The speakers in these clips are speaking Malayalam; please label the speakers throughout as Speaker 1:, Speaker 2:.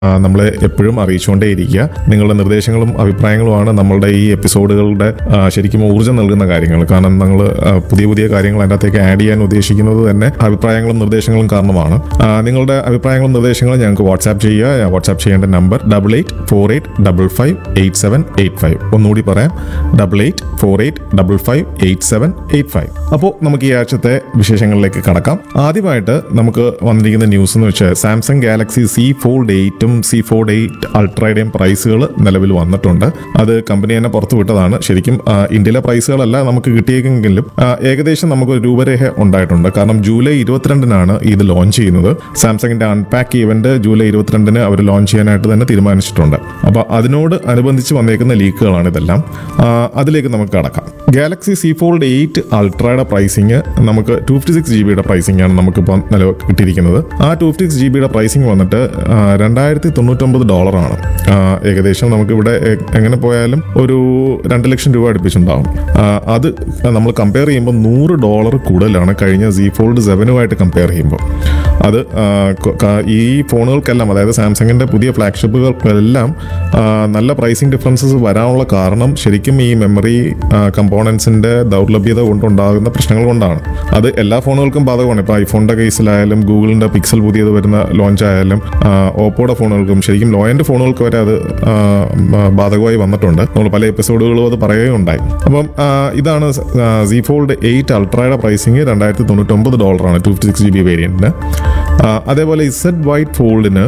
Speaker 1: ആ, നമ്മളെ എപ്പോഴും അറിയിച്ചുകൊണ്ടേയിരിക്കുക നിങ്ങളുടെ നിർദ്ദേശങ്ങളും അഭിപ്രായങ്ങളുമാണ് നമ്മളുടെ ഈ എപ്പിസോഡുകളുടെ ആ, ശരിക്കും ഊർജ്ജം നൽകുന്ന കാര്യങ്ങൾ കാരണം നമ്മൾ പുതിയ പുതിയ കാര്യങ്ങൾ അതിൻ്റെ അകത്തേക്ക് ആഡ് ചെയ്യാൻ ഉദ്ദേശിക്കുന്നത് തന്നെ അഭിപ്രായങ്ങളും നിർദ്ദേശങ്ങളും കാരണമാണ് ആ, നിങ്ങളുടെ അഭിപ്രായങ്ങളും നിർദ്ദേശങ്ങളും ഞങ്ങൾക്ക് വാട്സാപ്പ് ചെയ്യുക വാട്സാപ്പ് ചെയ്യേണ്ട number double eight four eight double five eight seven eight five ഒന്നുകൂടി പറയാം double eight four eight double five eight seven eight five അപ്പോൾ നമുക്ക് ഈ ആഴ്ചത്തെ വിശേഷങ്ങളിലേക്ക് കടക്കാം ആദ്യമായിട്ട് നമുക്ക് വന്നിരിക്കുന്ന ന്യൂസ് എന്ന് വെച്ചാൽ സാംസങ് ഗാലക്സി സി ഫോൾഡ് എയ്റ്റും സി ഫോൾഡ് എയ്റ്റ് അൾട്രയുടെയും പ്രൈസുകൾ നിലവിൽ വന്നിട്ടുണ്ട് അത് കമ്പനി തന്നെ പുറത്തു വിട്ടതാണ് ശരിക്കും ആ, ഇന്ത്യയിലെ പ്രൈസുകളല്ല നമുക്ക് കിട്ടിയേക്കെങ്കിലും ആ, ഏകദേശം നമുക്ക് ഒരു രൂപരേഖ ഉണ്ടായിട്ടുണ്ട് കാരണം ജൂലൈ ഇരുപത്തിരണ്ടിനാണ് ഇത് ലോഞ്ച് ചെയ്യുന്നത് സാംസങ്ങിന്റെ അൺപാക്ക് ഇവന്റ് ജൂലൈ ഇരുപത്തിരണ്ടിന് അവർ ലോഞ്ച് ചെയ്യാനായിട്ട് തന്നെ തീരുമാനിച്ചിട്ടുണ്ട് അപ്പോൾ അതിനോട് അനുബന്ധിച്ച് വന്നേക്കുന്ന ലീക്കുകളാണ് ഇതെല്ലാം ആ, അതിലേക്ക് നമുക്ക് കടക്കാം ഗാലക്സി സി ഫോൾഡ് എയ്റ്റ് അൾട്രയുടെ പ്രൈസിങ് നമുക്ക് ടു ഫിഫ്റ്റി സിക്സ് ജി ബിയുടെ പ്രൈസിംഗ് ആണ് നമുക്കിപ്പോൾ നിലവിൽ കിട്ടിയിരിക്കുന്നത് ആ ടു ഫിഫ്റ്റി സിക്സ് ജി ബിയുടെ പ്രൈസിംഗ് വന്നിട്ട് ആ, രണ്ടായിരത്തി തൊണ്ണൂറ്റൊമ്പത് ഡോളറാണ് ആ, ഏകദേശം നമുക്കിവിടെ എ- എങ്ങനെ പോയാലും ഒരു രണ്ട് ലക്ഷം രൂപ അടുപ്പിച്ചുണ്ടാവും ആ, അത് നമ്മൾ കമ്പയർ ചെയ്യുമ്പോൾ നൂറ് ഡോളർ കൂടുതലാണ് കഴിഞ്ഞ സി ഫോൾഡ് സെവനുമായിട്ട് കമ്പയർ ചെയ്യുമ്പോൾ അത് ആ, കൊ- ക- ഈ ഫോണുകൾക്കെല്ലാം അതായത് സാംസങ്ങിന്റെ പുതിയ ഫ്ലാഗ്ഷിപ്പുകൾക്കെല്ലാം ആ, നല്ല പ്രൈസിംഗ് ഡിഫറൻസസ് വരാനുള്ള കാരണം ശരിക്കും ഈ മെമ്മറി കമ്പോണൻസിന്റെ ദൗർലഭ്യത കൊണ്ടുണ്ടാകുന്ന പ്രശ്നങ്ങൾ കൊണ്ടാണ് അത് എല്ലാ ഫോണുകൾക്കും ബാധകമാണ് ഇപ്പോൾ ഐഫോണിന്റെ കേസിലായാലും ഗൂഗിളിന്റെ പിക്സൽ പുതിയത് വരുന്ന ലോഞ്ച് ആയാലും ആ, ഓപ്പോയുടെ ഫോണുകൾക്കും ശരിക്കും ലോ എൻഡ് ഫോണുകൾക്ക് വരെ അത് ആ, ആ, ബാധകമായി വന്നിട്ടുണ്ട് നമ്മൾ പല എപ്പിസോഡുകളും അത് പറയുകയുണ്ടായി അപ്പം ആ, ഇതാണ് സി ഫോൾഡ് എയ്റ്റ് അൾട്രയുടെ പ്രൈസിങ് രണ്ടായിരത്തി തൊണ്ണൂറ്റൊമ്പത് ഡോളറാണ് two fifty six G B വേരിയന്റിന് അതേപോലെ ഇസഡ് വൈറ്റ് ഫോൾഡിന്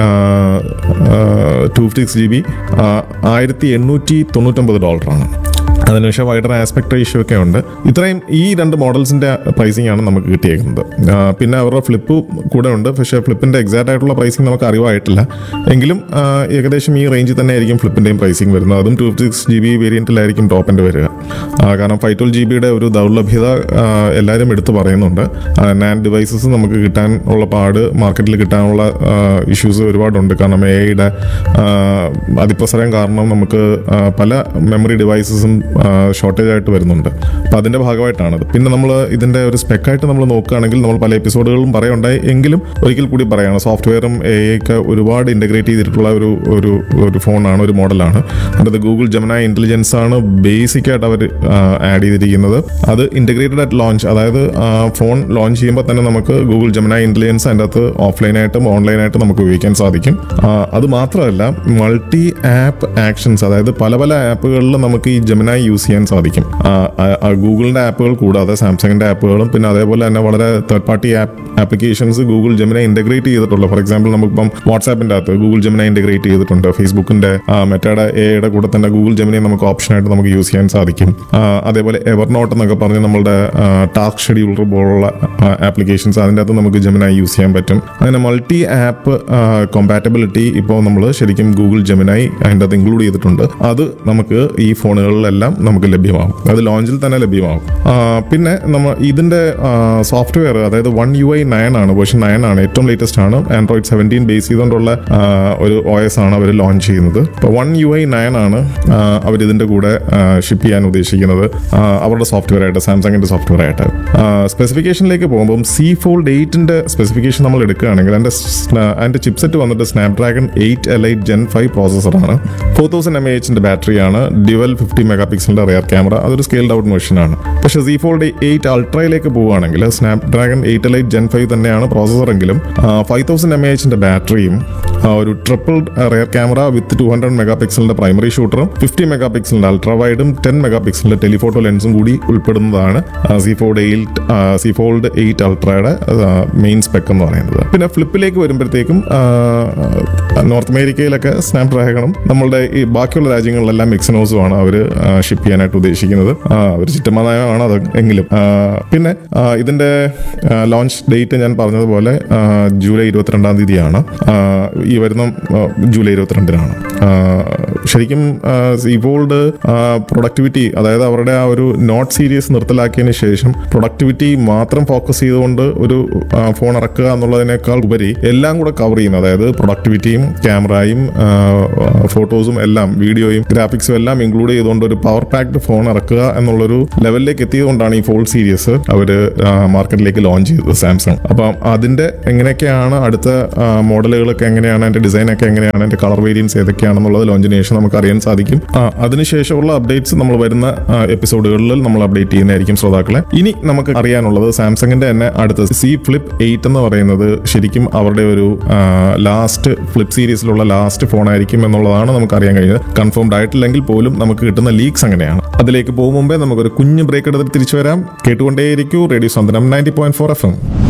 Speaker 1: two fifty six G B ആയിരത്തി എണ്ണൂറ്റി തൊണ്ണൂറ്റൊമ്പത് ഡോളറാണ് അതിനുശേഷം വൈഡർ ആസ്പെക്ട് റേഷ്യോ ഒക്കെ ഉണ്ട് ഇത്രയും ഈ രണ്ട് മോഡൽസിന്റെ പ്രൈസിംഗ് ആണ് നമുക്ക് കിട്ടിയേക്കുന്നത് ആ, പിന്നെ അവരുടെ ഫ്ലിപ്പ് കൂടെ ഉണ്ട് പക്ഷേ ഫ്ലിപ്പിന്റെ എക്സാക്ട് ആയിട്ടുള്ള പ്രൈസിംഗ് നമുക്ക് അറിവായിട്ടില്ല എങ്കിലും ആ, ഏകദേശം ഈ റേഞ്ചിൽ തന്നെ ആയിരിക്കും ഫ്ലിപ്പിന്റെയും പ്രൈസിംഗ് വരുന്നത് അതും two fifty six G B വേരിയന്റിലായിരിക്കും ടോപ്പ് എൻ്റെ വരിക ആ, കാരണം ഫൈവ് ട്വൽവ് ജി ബിയുടെ ഒരു ദൗർലഭ്യത ആ, എല്ലാവരും എടുത്തു പറയുന്നുണ്ട് നാൻ ഡിവൈസസ് നമുക്ക് കിട്ടാൻ ഉള്ള പാട് മാർക്കറ്റിൽ കിട്ടാനുള്ള ഇഷ്യൂസ് ഒരുപാടുണ്ട് കാരണം എ ഐയുടെ അതിപ്രസരം കാരണം നമുക്ക് ആ, പല മെമ്മറി ഡിവൈസസും ഷോർട്ടേജ് ആയിട്ട് വരുന്നുണ്ട് അപ്പോൾ അതിൻ്റെ ഭാഗമായിട്ടാണത് പിന്നെ നമ്മൾ ഇതിൻ്റെ ഒരു സ്പെക്കായിട്ട് നമ്മൾ നോക്കുകയാണെങ്കിൽ നമ്മൾ പല എപ്പിസോഡുകളും പറയുണ്ടായി എങ്കിലും ഒരിക്കൽ കൂടി പറയുകയാണ് സോഫ്റ്റ്വെയറും എ ഒക്കെ ഒരുപാട് ഇൻ്റഗ്രേറ്റ് ചെയ്തിട്ടുള്ള ഒരു ഒരു ഒരു ഫോണാണ് ഒരു മോഡലാണ് അതിൻ്റെ ഗൂഗിൾ ജമന ഇൻ്റലിജൻസ് ആണ് ബേസിക് ആയിട്ട് അവർ ആഡ് ചെയ്തിരിക്കുന്നത് അത് ഇൻ്റഗ്രേറ്റഡ് അറ്റ് ലോഞ്ച് അതായത് ഫോൺ ലോഞ്ച് ചെയ്യുമ്പോൾ തന്നെ നമുക്ക് ഗൂഗിൾ ജമന ഇൻ്റലിജൻസ് അതിൻ്റെ അകത്ത് ഓഫ്ലൈനായിട്ടും ഓൺലൈനായിട്ടും നമുക്ക് ഉപയോഗിക്കാൻ സാധിക്കും ആ, അത് മാത്രമല്ല മൾട്ടി ആപ്പ് ആക്ഷൻസ് അതായത് പല പല ആപ്പുകളിൽ നമുക്ക് ഈ ജമനായി യൂസ് ചെയ്യാൻ സാധിക്കും ആ, ആ, ആ, ഗൂഗിളിന്റെ ആപ്പുകൾ കൂടാതെ സാംസങ്ങിന്റെ ആപ്പുകളും പിന്നെ അതേപോലെ തന്നെ വളരെ third party app applications Google Gemini integrate ചെയ്തിട്ടുള്ള ഫോർ എക്സാമ്പിൾ നമുക്കിപ്പം വാട്സാപ്പിന്റെ അകത്ത് ഗൂഗിൾ ജമിന ഇന്റഗ്രേറ്റ് ചെയ്തിട്ടുണ്ട് ഫേസ്ബുക്കിന്റെ മെറ്റയുടെ എയുടെ കൂടെ തന്നെ ഗൂഗിൾ ജമിനെ നമുക്ക് ഓപ്ഷനായിട്ട് നമുക്ക് യൂസ് ചെയ്യാൻ സാധിക്കും ആ, അതേപോലെ എവർനോട്ട് എന്നൊക്കെ പറഞ്ഞ് നമ്മളുടെ ടാസ്ക് ഷെഡ്യൂളർ പോലുള്ള ആപ്ലിക്കേഷൻസ് അതിൻ്റെ അകത്ത് നമുക്ക് ജമിനായി യൂസ് ചെയ്യാൻ പറ്റും അങ്ങനെ മൾട്ടി ആപ്പ് കോമ്പാറ്റബിലിറ്റി ഇപ്പോൾ നമ്മൾ ശരിക്കും ഗൂഗിൾ ജമിനായി അതിൻ്റെ അകത്ത് ഇൻക്ലൂഡ് ചെയ്തിട്ടുണ്ട് അത് നമുക്ക് ഈ ഫോണുകളിലെല്ലാം നമുക്ക് ലഭ്യമാകും അത് ലോഞ്ചിൽ തന്നെ ലഭ്യമാകും ആ, പിന്നെ നമ്മൾ ഇതിൻ്റെ സോഫ്റ്റ്വെയർ അതായത് വൺ യു ഐ നയൻ ആണ് വേർഷൻ നയൻ ആണ് ഏറ്റവും ലേറ്റസ്റ്റ് ആണ് ആൻഡ്രോയിഡ് സെവൻറ്റീൻ ബേസ് ചെയ്തുകൊണ്ടുള്ള ആ, ഒരു ഒ എസ് ആണ് അവർ ലോഞ്ച് ചെയ്യുന്നത് ഇപ്പോൾ വൺ യു ഐ നയൻ ആണ് അവർ ഇതിൻ്റെ കൂടെ ഷിപ്പ് ചെയ്യാൻ ഉദ്ദേശിക്കുന്നത് ആ, അവരുടെ സോഫ്റ്റ്വെയർ ആയിട്ട് സാംസങ്ങിൻ്റെ സോഫ്റ്റ്വെയർ ആയിട്ട് സ്പെസിഫിക്കേഷനിലേക്ക് പോകുമ്പോൾ സി ഫോൾഡ് എയ്റ്റിൻ്റെ സ്പെസിഫിക്കേഷൻ നമ്മൾ എടുക്കുകയാണെങ്കിൽ അതിൻ്റെ അതിൻ്റെ ചിപ്സെറ്റ് വന്നിട്ട് Snapdragon eight L eight gen five പ്രോസസ്സറാണ് ഫോർ തൗസൻഡ് എം എച്ചിൻ്റെ ബാറ്ററിയാണ് ഡ്യുവൽ ഫിഫ്റ്റി മെഗാ പിക്സലിൻ്റെ റിയർ ക്യാമറ അതൊരു സ്കെയിൽഡ് ഔട്ട് മെഷീനാണ് പക്ഷേ സി ഫോൾഡ് എയ്റ്റ് അൾട്രയിലേക്ക് പോവുകയാണെങ്കിൽ Snapdragon eight L eight gen five തന്നെയാണ് പ്രോസസ്സറെങ്കിലും ഫൈവ് തൗസൻഡ് എം എച്ചിൻ്റെ ബാറ്ററിയും ആ, ഒരു triple rear camera with two hundred mega പിക്സലിന്റെ പ്രൈമറി ഷൂട്ടറും ഫിഫ്റ്റി മെഗാ പിക്സലിന്റെ അൾട്രാ വൈഡും ടെൻ മെഗാ പിക്സലിന്റെ ടെലിഫോട്ടോ ലെൻസും കൂടി ഉൾപ്പെടുന്നതാണ് C fold eight Z fold eight അൾട്രയുടെ മെയിൻ സ്പെക്ക് എന്ന് പറയുന്നത് പിന്നെ ഫ്ലിപ്പിലേക്ക് വരുമ്പോഴത്തേക്കും ആ, നോർത്ത് അമേരിക്കയിലൊക്കെ സ്നാപ് ഡ്രാഗണും നമ്മളുടെ ഈ ബാക്കിയുള്ള രാജ്യങ്ങളിലെല്ലാം മിക്സനോസുമാണ് അവർ ഷിപ്പ് ചെയ്യാനായിട്ട് ഉദ്ദേശിക്കുന്നത് അവർ ചിറ്റമാനമാണ് അത് എങ്കിലും ആ, പിന്നെ ആ, ഇതിന്റെ ലോഞ്ച് ഡേറ്റ് ഞാൻ പറഞ്ഞതുപോലെ ആ, ജൂലൈ ഇരുപത്തിരണ്ടാം തീയതിയാണ് ആ, ഈ വരുന്ന ആ, ജൂലൈ ഇരുപത്തിരണ്ടിനാണ് ആ, ശരിക്കും ഇവോൾഡ് പ്രൊഡക്ടിവിറ്റി അതായത് അവരുടെ ആ ഒരു നോട്ട് സീരീസ് നിർത്തലാക്കിയതിന് ശേഷം പ്രൊഡക്ടിവിറ്റി മാത്രം ഫോക്കസ് ചെയ്തുകൊണ്ട് ഒരു ഫോൺ ഇറക്കുക എന്നുള്ളതിനേക്കാൾ ഉപരി എല്ലാം കൂടെ കവർ ചെയ്യുന്നത് അതായത് പ്രൊഡക്ടിവിറ്റിയും ക്യാമറയും ഫോട്ടോസും എല്ലാം വീഡിയോയും ഗ്രാഫിക്സും എല്ലാം ഇൻക്ലൂഡ് ചെയ്തുകൊണ്ട് ഒരു പവർ പാക്ഡ് ഫോൺ ഇറക്കുക എന്നുള്ളൊരു ലെവലിലേക്ക് എത്തിയതുകൊണ്ടാണ് ഈ ഫോൾഡ് സീരീസ് അവർ മാർക്കറ്റിലേക്ക് ലോഞ്ച് ചെയ്തത് സാംസങ് അപ്പം അതിന്റെ എങ്ങനെയൊക്കെയാണ് അടുത്ത മോഡലുകളൊക്കെ എങ്ങനെയാണ് അതിന്റെ ഡിസൈൻ ഒക്കെ എങ്ങനെയാണ് അതിന്റെ കളർ വേരിയൻസ് ഏതൊക്കെയാണെന്നുള്ളത് ലോഞ്ചിന് ശേഷം നമുക്ക് അറിയാൻ സാധിക്കും ആ, അതിനുശേഷമുള്ള അപ്ഡേറ്റ്സ് നമ്മൾ വരുന്ന എപ്പിസോഡുകളിൽ നമ്മൾ അപ്ഡേറ്റ് ചെയ്യുന്നതായിരിക്കും ശ്രോതാക്കളെ ഇനി നമുക്ക് അറിയാനുള്ളത് സാംസങ്ങിന്റെ തന്നെ അടുത്ത സി ഫ്ലിപ്പ് എയ്റ്റ് എന്ന് പറയുന്നത് ശരിക്കും അവരുടെ ഒരു ലാസ്റ്റ് ഫ്ലിപ്പ് സീരീസിലുള്ള ലാസ്റ്റ് ഫോൺ ആയിരിക്കും എന്നുള്ളതാണ് നമുക്ക് അറിയാൻ കഴിഞ്ഞത് കൺഫേംഡ് ആയിട്ടില്ലെങ്കിൽ പോലും നമുക്ക് കിട്ടുന്ന ലീക്സ് അങ്ങനെയാണ് അതിലേക്ക് പോകും മുമ്പേ നമുക്കൊരു കുഞ്ഞു ബ്രേക്ക് എടുത്തിട്ട് തിരിച്ചു വരാം കേട്ടുകൊണ്ടേയിരിക്കൂ radio Swanthanam ninety point four F M